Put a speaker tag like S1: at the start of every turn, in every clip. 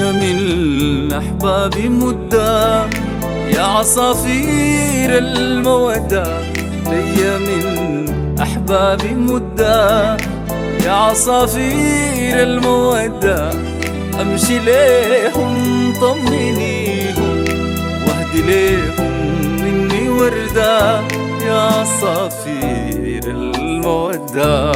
S1: ليا من أحبابي مدة يا عصافير المودة ليا من أحبابي مدة يا عصافير المودة أمشي ليهم طمنيهم واهدي ليهم مني وردة يا عصافير المودة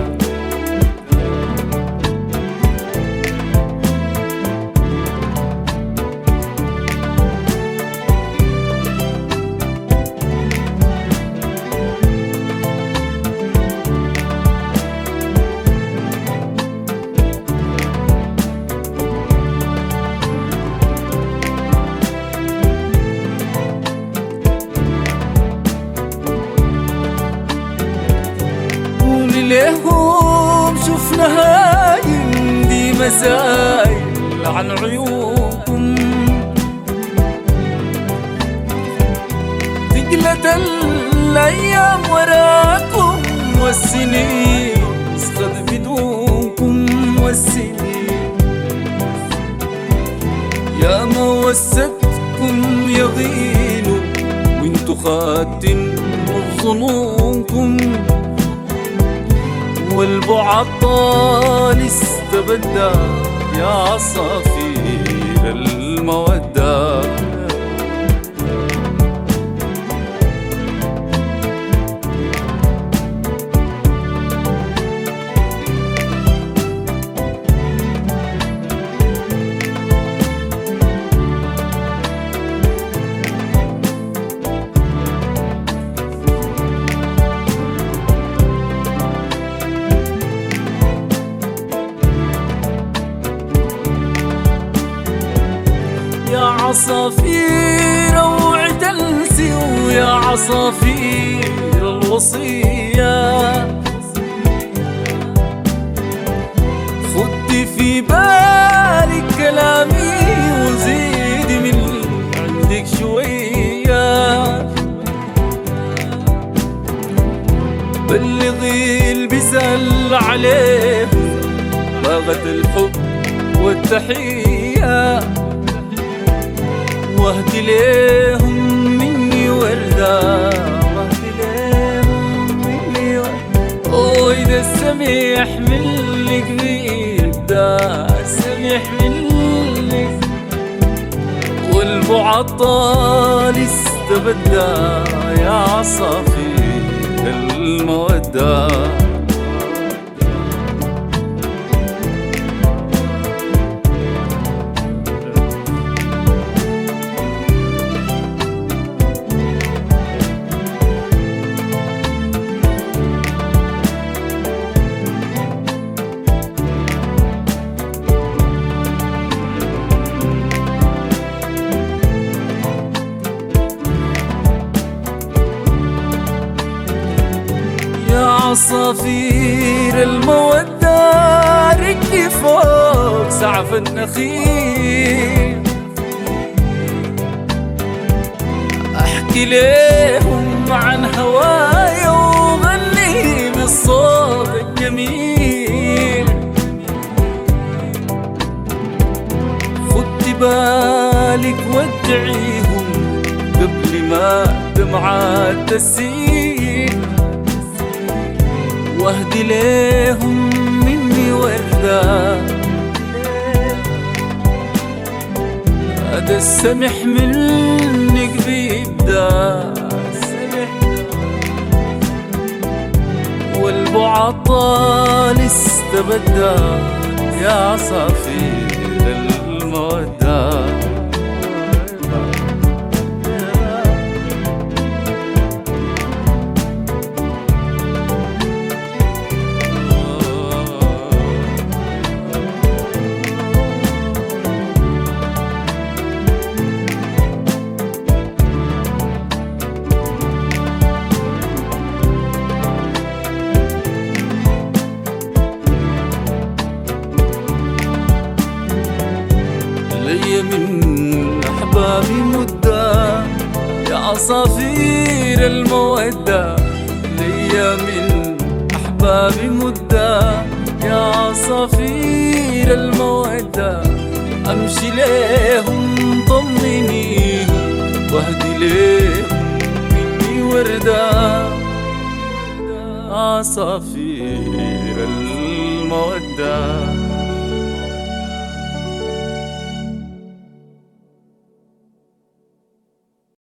S1: قولي ليهم شفنا هاي دي مسايل عن عيوبكم تقلت الايام وراكم والسنين سقط بدونكم والسنين يا ما وستكم يغينوا وانتو خاتن وظنونكم والبعد طال استبدى يا عصافير المودة يا عصافير اوعد السي ويا عصافير الوصية خدي في بالك كلامي وزيدي من عندك شوية بلغي البسل عليه باغت الحب والتحيه واهدي ليهم مني وردة واهدي ليهم مني وردة اوه اذا السميح من قريب ده السميح من والبعد طال استبدى يا عصافير المودة يا عصافير المودة ركي فوق سعف النخيل احكي ليهم عن هوايا وغني بالصوت الجميل خدي بالك وادعيهم قبل ما دمعات تسيل واهدي ليهم مني وردة هذا السمح منك بيبدا والبعد طال استبدى يا عصافير المودة ليا من احبابي مدة يا عصافير المودة ليا من احبابي مدة يا عصافير المودة امشي ليهم طمنيهم واهدي ليهم مني وردة عصافير المودة